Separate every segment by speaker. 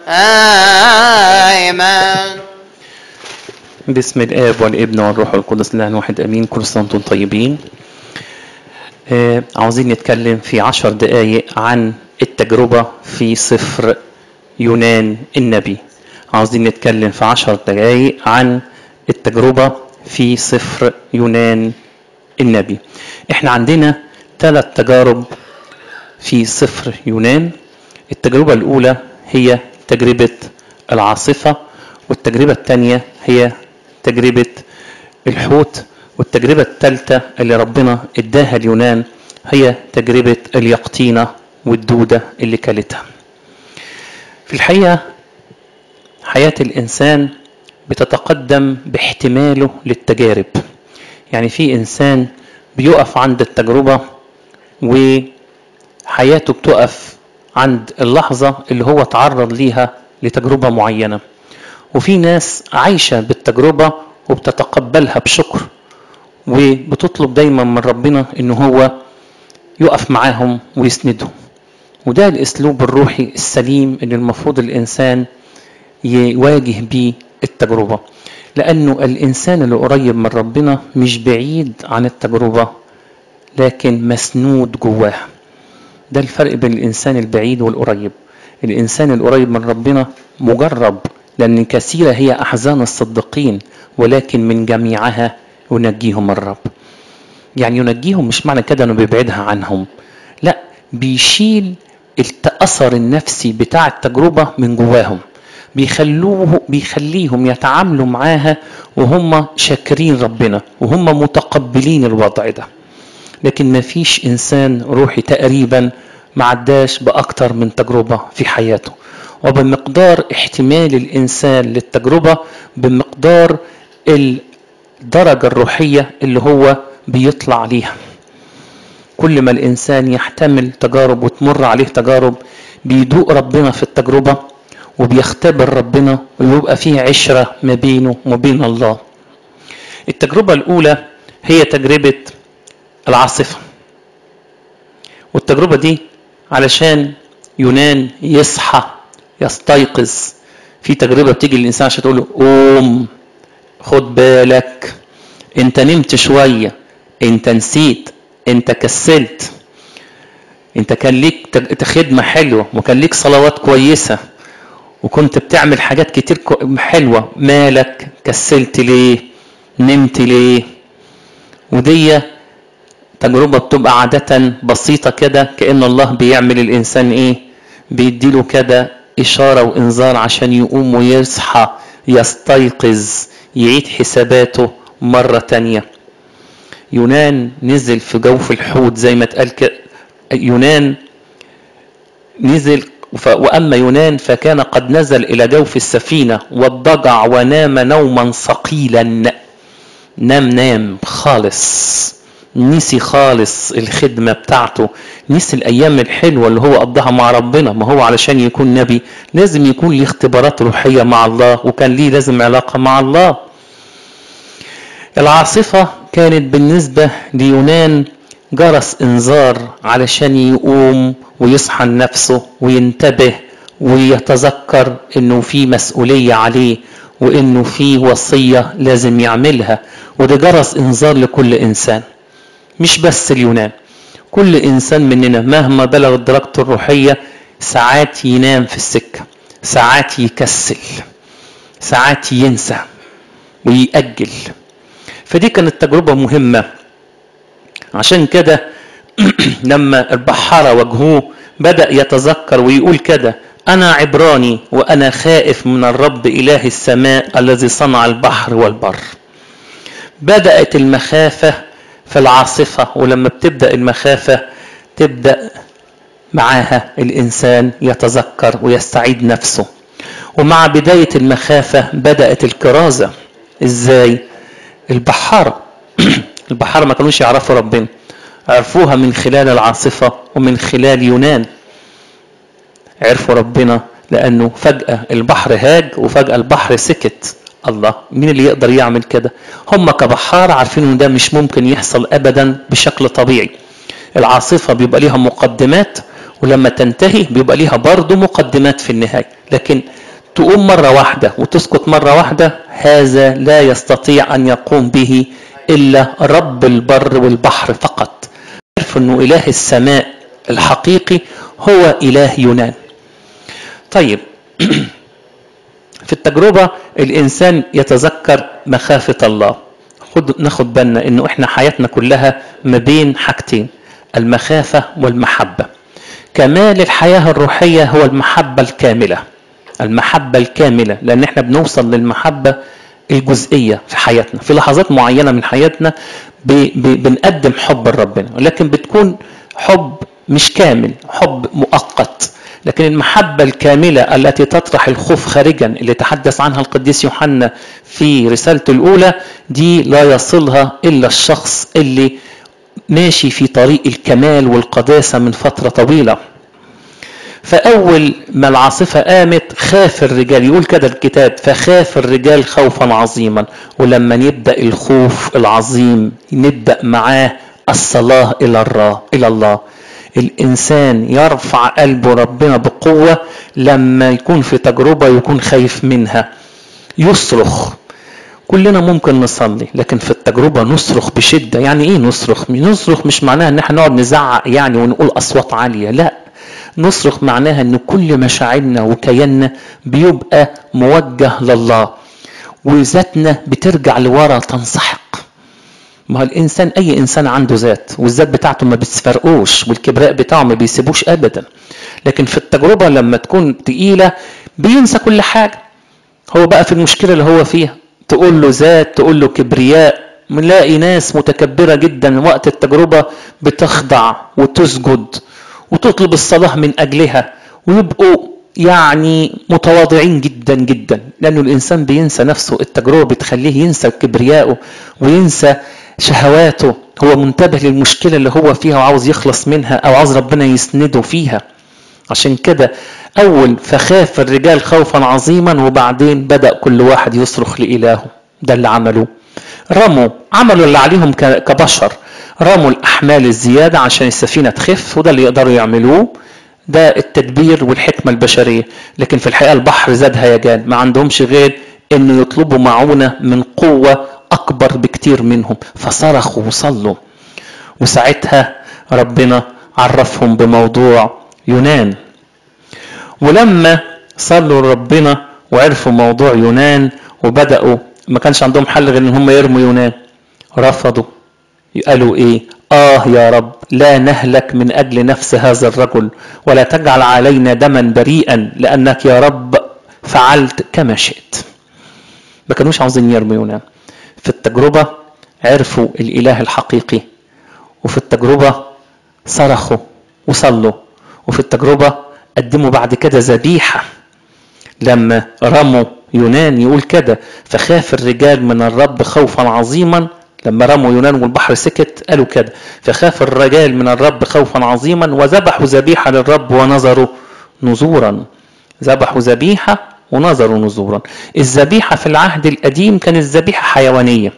Speaker 1: آمين
Speaker 2: باسم الآب والابن والروح القدس الله واحد أمين كل سنة وانتم طيبين آه عاوزين نتكلم في عشر دقايق عن التجربة في سفر يونان النبي عاوزين نتكلم في عشر دقايق عن التجربة في سفر يونان النبي احنا عندنا ثلاث تجارب في سفر يونان التجربة الأولى هي تجربة العاصفة والتجربة الثانية هي تجربة الحوت والتجربة الثالثة اللي ربنا اداها اليونان هي تجربة اليقطينة والدودة اللي كلتها في الحقيقة حياة الإنسان بتتقدم باحتماله للتجارب يعني في إنسان بيقف عند التجربة وحياته بتقف عند اللحظة اللي هو تعرض ليها لتجربة معينة وفي ناس عايشة بالتجربة وبتتقبلها بشكر وبتطلب دايما من ربنا ان هو يقف معاهم ويسندهم وده الاسلوب الروحي السليم اللي المفروض الانسان يواجه بيه التجربة لانه الانسان اللي قريب من ربنا مش بعيد عن التجربة لكن مسنود جواه ده الفرق بين الانسان البعيد والقريب الانسان القريب من ربنا مجرب لأن كثيرة هي أحزان الصديقين ولكن من جميعها ينجيهم الرب يعني ينجيهم مش معنى كده أنه بيبعدها عنهم لا بيشيل التأثر النفسي بتاع التجربة من جواهم بيخلوه بيخليهم يتعاملوا معاها وهم شاكرين ربنا وهم متقبلين الوضع ده لكن ما فيش إنسان روحي تقريبا ما عداش بأكتر من تجربة في حياته وبمقدار احتمال الإنسان للتجربة بمقدار الدرجة الروحية اللي هو بيطلع ليها كل ما الإنسان يحتمل تجارب وتمر عليه تجارب بيدوق ربنا في التجربة وبيختبر ربنا ويبقى فيه عشرة ما بينه وبين الله التجربة الأولى هي تجربة العاصفة والتجربة دي علشان يونان يصحى يستيقظ في تجربة بتيجي للإنسان عشان تقول له قوم خد بالك انت نمت شوية انت نسيت انت كسلت انت كان ليك خدمة حلوة وكان ليك صلوات كويسة وكنت بتعمل حاجات كتير حلوة مالك كسلت ليه نمت ليه ودي تجربة بتبقى عادة بسيطة كده كأن الله بيعمل الإنسان إيه بيديله كده إشارة وإنذار عشان يقوم ويصحى يستيقظ يعيد حساباته مرة تانية يونان نزل في جوف الحوت زي ما اتقال كده يونان نزل وأما يونان فكان قد نزل إلى جوف السفينة واضطجع ونام نوما ثقيلا نام نام خالص نسي خالص الخدمة بتاعته نسي الأيام الحلوة اللي هو قضاها مع ربنا ما هو علشان يكون نبي لازم يكون ليه اختبارات روحية مع الله وكان ليه لازم علاقة مع الله العاصفة كانت بالنسبة ليونان جرس انذار علشان يقوم ويصحى لنفسه وينتبه ويتذكر انه في مسؤولية عليه وانه في وصية لازم يعملها وده جرس انذار لكل انسان مش بس اليونان كل انسان مننا مهما بلغت درجته الروحيه ساعات ينام في السكه ساعات يكسل ساعات ينسى ويأجل فدي كانت تجربة مهمة عشان كده لما البحارة واجهوه بدأ يتذكر ويقول كده أنا عبراني وأنا خائف من الرب إله السماء الذي صنع البحر والبر بدأت المخافة في العاصفة ولما بتبدأ المخافة تبدأ معاها الإنسان يتذكر ويستعيد نفسه ومع بداية المخافة بدأت الكرازة إزاي؟ البحارة البحارة ما كانوش يعرفوا ربنا عرفوها من خلال العاصفة ومن خلال يونان عرفوا ربنا لأنه فجأة البحر هاج وفجأة البحر سكت الله مين اللي يقدر يعمل كده هم كبحار عارفين ان ده مش ممكن يحصل ابدا بشكل طبيعي العاصفة بيبقى ليها مقدمات ولما تنتهي بيبقى ليها برضه مقدمات في النهاية لكن تقوم مرة واحدة وتسكت مرة واحدة هذا لا يستطيع أن يقوم به إلا رب البر والبحر فقط عرف أنه إله السماء الحقيقي هو إله يونان طيب في التجربة الإنسان يتذكر مخافة الله خد ناخد بالنا إنه إحنا حياتنا كلها ما بين حاجتين المخافة والمحبة كمال الحياة الروحية هو المحبة الكاملة المحبة الكاملة لأن إحنا بنوصل للمحبة الجزئية في حياتنا في لحظات معينة من حياتنا ب... ب... بنقدم حب لربنا ولكن بتكون حب مش كامل حب مؤقت لكن المحبة الكاملة التي تطرح الخوف خارجا اللي تحدث عنها القديس يوحنا في رسالته الأولى دي لا يصلها إلا الشخص اللي ماشي في طريق الكمال والقداسة من فترة طويلة فأول ما العاصفة قامت خاف الرجال يقول كده الكتاب فخاف الرجال خوفا عظيما ولما يبدأ الخوف العظيم نبدأ معاه الصلاة إلى الله إلى الله الإنسان يرفع قلبه ربنا بقوة لما يكون في تجربة يكون خايف منها يصرخ كلنا ممكن نصلي لكن في التجربة نصرخ بشدة يعني ايه نصرخ نصرخ مش معناها ان احنا نقعد نزعق يعني ونقول اصوات عالية لا نصرخ معناها ان كل مشاعرنا وكياننا بيبقى موجه لله وذاتنا بترجع لورا تنسحق ما هو الانسان اي انسان عنده ذات والذات بتاعته ما بتفرقوش والكبراء بتاعه ما بيسيبوش ابدا لكن في التجربه لما تكون تقيله بينسى كل حاجه هو بقى في المشكله اللي هو فيها تقول له ذات تقول له كبرياء بنلاقي ناس متكبره جدا وقت التجربه بتخضع وتسجد وتطلب الصلاه من اجلها ويبقوا يعني متواضعين جدا جدا لانه الانسان بينسى نفسه التجربه بتخليه ينسى كبرياءه وينسى شهواته هو منتبه للمشكله اللي هو فيها وعاوز يخلص منها او عاوز ربنا يسنده فيها عشان كده اول فخاف الرجال خوفا عظيما وبعدين بدا كل واحد يصرخ لالهه ده اللي عملوه رموا عملوا اللي عليهم كبشر رموا الاحمال الزياده عشان السفينه تخف وده اللي يقدروا يعملوه ده التدبير والحكمه البشريه لكن في الحقيقه البحر زاد هيجان ما عندهمش غير انه يطلبوا معونه من قوه اكبر بكتير منهم فصرخوا وصلوا وساعتها ربنا عرفهم بموضوع يونان ولما صلوا لربنا وعرفوا موضوع يونان وبداوا ما كانش عندهم حل غير ان هم يرموا يونان رفضوا قالوا ايه اه يا رب لا نهلك من اجل نفس هذا الرجل ولا تجعل علينا دما بريئا لانك يا رب فعلت كما شئت ما كانوش عاوزين يرموا يونان في التجربه عرفوا الاله الحقيقي وفي التجربه صرخوا وصلوا وفي التجربه قدموا بعد كده ذبيحه لما رموا يونان يقول كده فخاف الرجال من الرب خوفا عظيما لما رموا يونان والبحر سكت قالوا كده فخاف الرجال من الرب خوفا عظيما وذبحوا ذبيحه للرب ونظروا نزورا ذبحوا ذبيحه ونظروا نزورا الذبيحه في العهد القديم كانت ذبيحه حيوانيه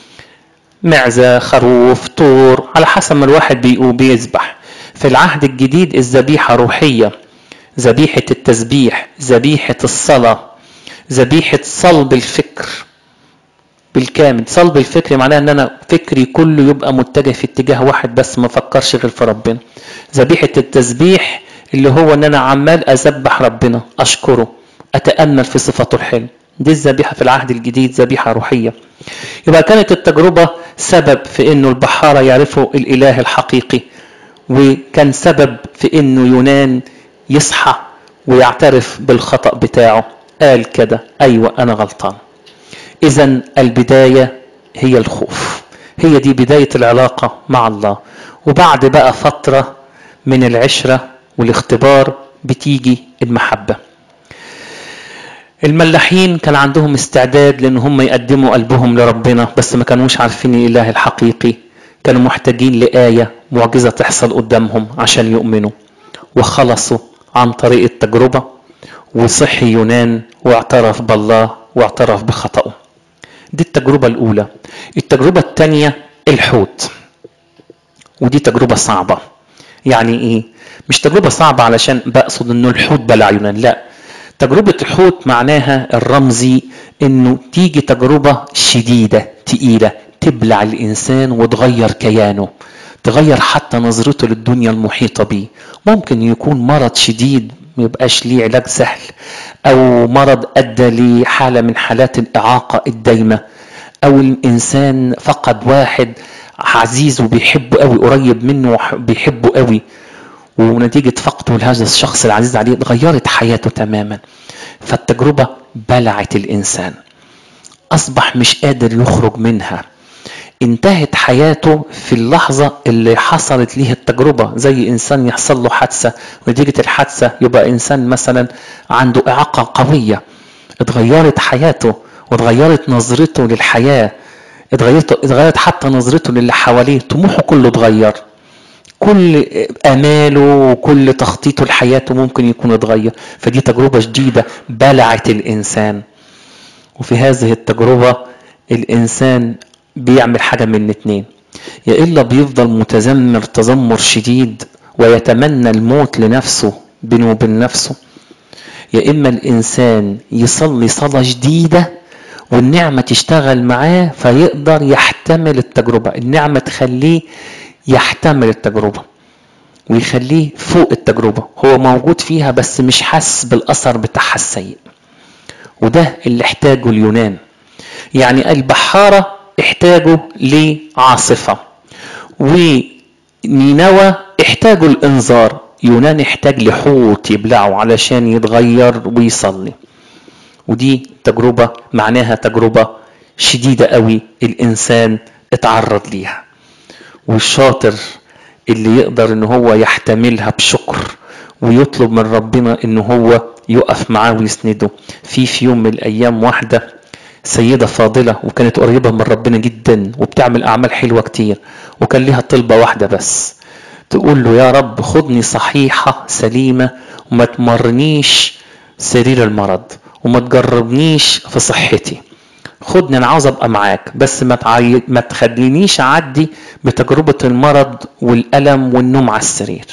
Speaker 2: معزه خروف طور على حسب ما الواحد بيقوم بيذبح في العهد الجديد الذبيحه روحيه ذبيحه التسبيح ذبيحه الصلاه ذبيحه صلب الفكر بالكامل صلب الفكر معناه ان انا فكري كله يبقى متجه في اتجاه واحد بس ما افكرش غير في ربنا ذبيحه التسبيح اللي هو ان انا عمال اسبح ربنا اشكره اتامل في صفاته الحلوه دي الذبيحه في العهد الجديد ذبيحه روحيه يبقى كانت التجربه سبب في انه البحاره يعرفوا الاله الحقيقي وكان سبب في انه يونان يصحى ويعترف بالخطا بتاعه قال كده ايوه انا غلطان اذا البدايه هي الخوف هي دي بدايه العلاقه مع الله وبعد بقى فتره من العشره والاختبار بتيجي المحبه الملاحين كان عندهم استعداد لان هم يقدموا قلبهم لربنا بس ما كانوش عارفين الاله الحقيقي كانوا محتاجين لايه معجزه تحصل قدامهم عشان يؤمنوا وخلصوا عن طريق التجربه وصحي يونان واعترف بالله واعترف بخطأه دي التجربة الأولى التجربة الثانية الحوت ودي تجربة صعبة يعني ايه مش تجربة صعبة علشان بقصد انه الحوت بلع يونان لا تجربة الحوت معناها الرمزي انه تيجي تجربة شديدة تقيلة تبلع الانسان وتغير كيانه تغير حتى نظرته للدنيا المحيطة بيه ممكن يكون مرض شديد ما يبقاش ليه علاج سهل او مرض ادى لحالة من حالات الاعاقة الدايمة او الانسان فقد واحد عزيز وبيحبه قوي قريب منه بيحبه قوي ونتيجة فقده لهذا الشخص العزيز عليه اتغيرت حياته تماما فالتجربة بلعت الإنسان أصبح مش قادر يخرج منها انتهت حياته في اللحظة اللي حصلت ليه التجربة زي إنسان يحصل له حادثة ونتيجة الحادثة يبقى إنسان مثلا عنده إعاقة قوية اتغيرت حياته واتغيرت نظرته للحياة اتغيرت اتغيرت حتى نظرته للي حواليه طموحه كله اتغير كل اماله وكل تخطيطه لحياته ممكن يكون اتغير فدي تجربه جديده بلعت الانسان وفي هذه التجربه الانسان بيعمل حاجه من اتنين يا الا بيفضل متذمر تذمر شديد ويتمنى الموت لنفسه بينه وبين نفسه يا اما الانسان يصلي صلاه جديده والنعمه تشتغل معاه فيقدر يحتمل التجربه النعمه تخليه يحتمل التجربة ويخليه فوق التجربة هو موجود فيها بس مش حاسس بالأثر بتاعها السيء وده اللي احتاجه اليونان يعني البحارة احتاجوا لعاصفة ونينوى احتاجوا الانذار يونان احتاج لحوت يبلعه علشان يتغير ويصلي ودي تجربة معناها تجربة شديدة قوي الإنسان اتعرض ليها والشاطر اللي يقدر ان هو يحتملها بشكر ويطلب من ربنا ان هو يقف معاه ويسنده في في يوم من الايام واحده سيدة فاضلة وكانت قريبة من ربنا جدا وبتعمل أعمال حلوة كتير وكان ليها طلبة واحدة بس تقول له يا رب خدني صحيحة سليمة وما تمرنيش سرير المرض وما تجربنيش في صحتي خدني انا عاوز ابقى معاك بس ما تعي... ما تخلينيش اعدي بتجربه المرض والالم والنوم على السرير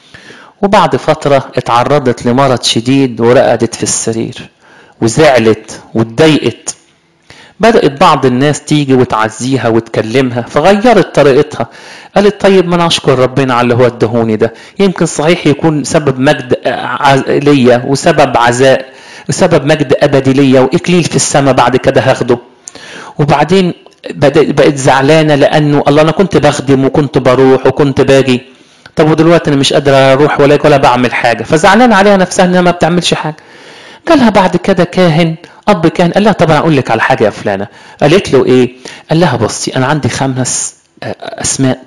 Speaker 2: وبعد فتره اتعرضت لمرض شديد ورقدت في السرير وزعلت واتضايقت بدأت بعض الناس تيجي وتعزيها وتكلمها فغيرت طريقتها قالت طيب ما انا اشكر ربنا على اللي هو ادهوني ده يمكن صحيح يكون سبب مجد ليا وسبب عزاء وسبب مجد ابدي ليا واكليل في السماء بعد كده هاخده وبعدين بقت زعلانه لانه الله انا كنت بخدم وكنت بروح وكنت باجي طب ودلوقتي انا مش قادره اروح ولا ولا بعمل حاجه فزعلانه عليها نفسها انها ما بتعملش حاجه جالها بعد كده كاهن اب كان قال لها طب انا اقول لك على حاجه يا فلانه قالت له ايه قال لها بصي انا عندي خمس اسماء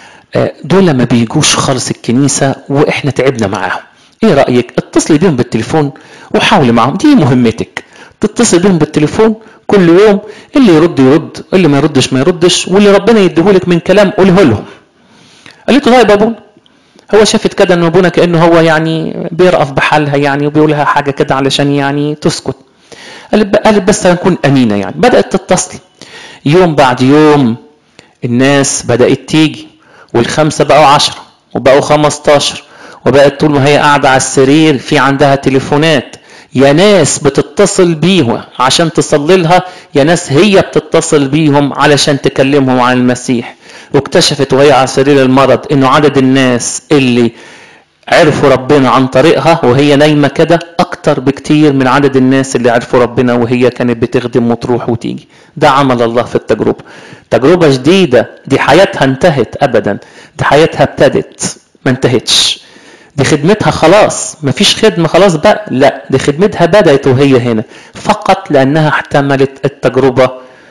Speaker 2: دول ما بيجوش خالص الكنيسه واحنا تعبنا معاهم ايه رايك اتصلي بيهم بالتليفون وحاولي معاهم دي مهمتك تتصل بيهم بالتليفون كل يوم اللي يرد يرد اللي ما يردش ما يردش واللي ربنا يديهولك من كلام قوله لهم قالت له طيب يا ابونا هو شافت كده ان ابونا كانه هو يعني بيرأف بحالها يعني وبيقول لها حاجه كده علشان يعني تسكت قالت بس هنكون امينه يعني بدات تتصل يوم بعد يوم الناس بدات تيجي والخمسه بقوا عشرة وبقوا خمستاشر وبقت طول ما هي قاعده على السرير في عندها تليفونات يا ناس بتتصل بيها عشان تصلي لها يا ناس هي بتتصل بيهم علشان تكلمهم عن المسيح واكتشفت وهي على سرير المرض انه عدد الناس اللي عرفوا ربنا عن طريقها وهي نايمه كده اكتر بكتير من عدد الناس اللي عرفوا ربنا وهي كانت بتخدم وتروح وتيجي ده عمل الله في التجربه تجربه جديده دي حياتها انتهت ابدا دي حياتها ابتدت ما انتهتش دي خدمتها خلاص مفيش خدمة خلاص بقى لا دي خدمتها بدأت وهي هنا فقط لأنها احتملت التجربة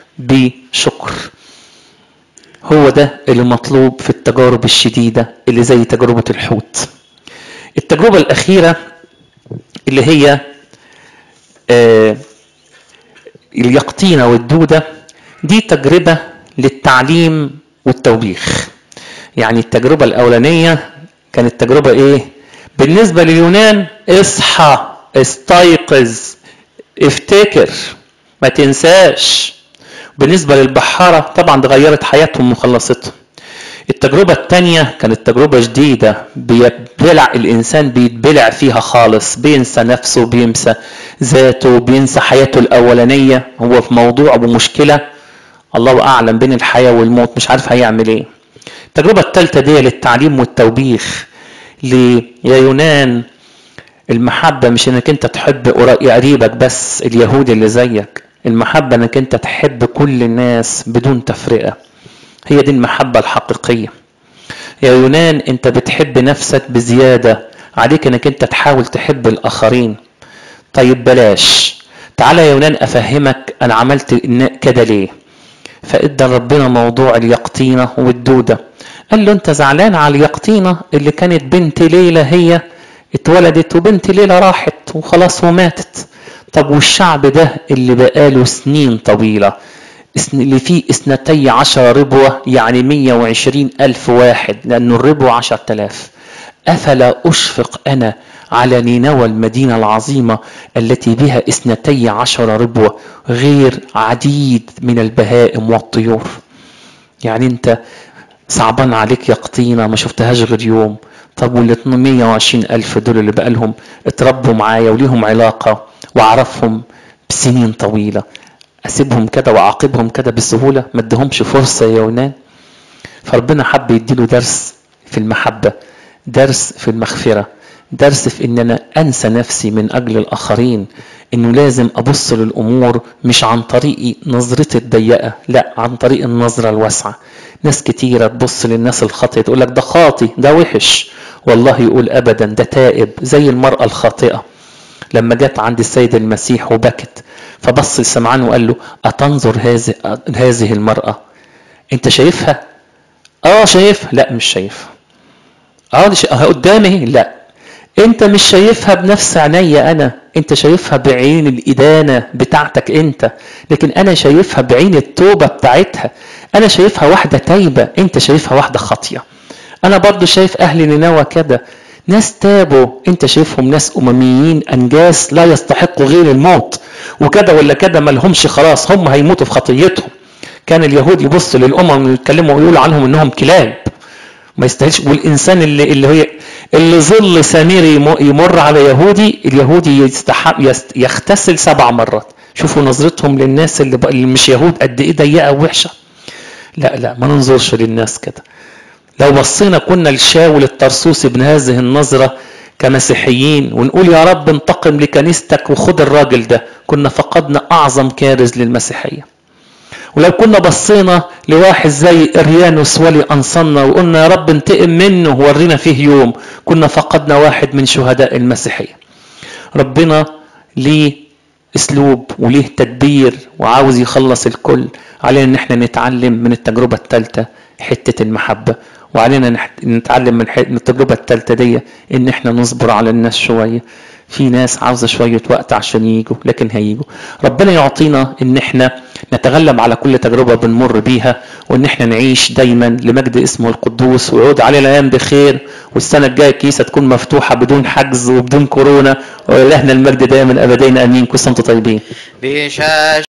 Speaker 2: بشكر هو ده اللي مطلوب في التجارب الشديدة اللي زي تجربة الحوت التجربة الأخيرة اللي هي آه اليقطينة والدودة دي تجربة للتعليم والتوبيخ يعني التجربة الأولانية كانت تجربة إيه؟ بالنسبة لليونان اصحى استيقظ افتكر ما تنساش بالنسبة للبحارة طبعا دي غيرت حياتهم وخلصتهم التجربة التانية كانت تجربة جديدة بيبلع الإنسان بيتبلع فيها خالص بينسى نفسه بينسى ذاته بينسى حياته الأولانية هو في موضوع ومشكلة الله أعلم بين الحياة والموت مش عارف هيعمل إيه التجربة الثالثة دي للتعليم والتوبيخ يا يونان المحبة مش انك انت تحب قريبك بس اليهودي اللي زيك المحبة انك انت تحب كل الناس بدون تفرقة هي دي المحبة الحقيقية يا يونان انت بتحب نفسك بزيادة عليك انك انت تحاول تحب الاخرين طيب بلاش تعالى يا يونان افهمك انا عملت كده ليه فادى ربنا موضوع اليقطينة والدودة قال له انت زعلان على اليقطينة اللي كانت بنت ليلى هي اتولدت وبنت ليلى راحت وخلاص وماتت طب والشعب ده اللي بقاله سنين طويلة اللي فيه اثنتي عشر ربوة يعني مية وعشرين ألف واحد لأنه الربوة عشر تلاف أفلا أشفق أنا على نينوى المدينة العظيمة التي بها اثنتي عشر ربوة غير عديد من البهائم والطيور يعني انت صعبان عليك يقطينة ما شفتهاش غير يوم طب وال 120 ألف دول اللي بقى لهم اتربوا معايا وليهم علاقة وأعرفهم بسنين طويلة أسيبهم كده وأعاقبهم كده بسهولة ما ادهمش فرصة يا يونان فربنا حب يديله درس في المحبة درس في المغفرة درس في ان انا انسى نفسي من اجل الاخرين انه لازم ابص للامور مش عن طريق نظرتي الضيقه لا عن طريق النظره الواسعه ناس كتيره تبص للناس الخاطئه تقول لك ده خاطي ده وحش والله يقول ابدا ده تائب زي المراه الخاطئه لما جت عند السيد المسيح وبكت فبص لسمعان وقال له اتنظر هذه هذه المراه انت شايفها اه شايفها لا مش شايفها اه دي قدامي لا انت مش شايفها بنفس عينيا انا انت شايفها بعين الادانه بتاعتك انت لكن انا شايفها بعين التوبه بتاعتها انا شايفها واحده تايبه انت شايفها واحده خاطيه انا برضو شايف اهل نينوى كده ناس تابوا انت شايفهم ناس امميين انجاس لا يستحقوا غير الموت وكده ولا كده ما لهمش خلاص هم هيموتوا في خطيتهم كان اليهود يبص للامم ويتكلموا ويقولوا عنهم انهم كلاب ما يستاهلش والانسان اللي اللي هي اللي ظل سمير يمر على يهودي اليهودي يستحق يغتسل سبع مرات شوفوا نظرتهم للناس اللي, اللي مش يهود قد ايه ضيقه ووحشه لا لا ما ننظرش للناس كده لو بصينا كنا لشاول الترسوسي بن هذه النظره كمسيحيين ونقول يا رب انتقم لكنيستك وخد الراجل ده كنا فقدنا اعظم كارز للمسيحيه ولو كنا بصينا لواحد زي اريانوس ولي انصنا وقلنا يا رب انتقم منه ورينا فيه يوم كنا فقدنا واحد من شهداء المسيحيه ربنا ليه اسلوب وليه تدبير وعاوز يخلص الكل علينا ان احنا نتعلم من التجربه الثالثه حته المحبه وعلينا نتعلم من التجربه الثالثه دي ان احنا نصبر على الناس شويه في ناس عاوزه شويه وقت عشان يجوا لكن هيجوا ربنا يعطينا ان احنا نتغلب على كل تجربه بنمر بيها وان احنا نعيش دايما لمجد اسمه القدوس ويعود علينا الايام بخير والسنه الجايه الكنيسه تكون مفتوحه بدون حجز وبدون كورونا ولهنا المجد دايما ابدين امين كل سنه طيبين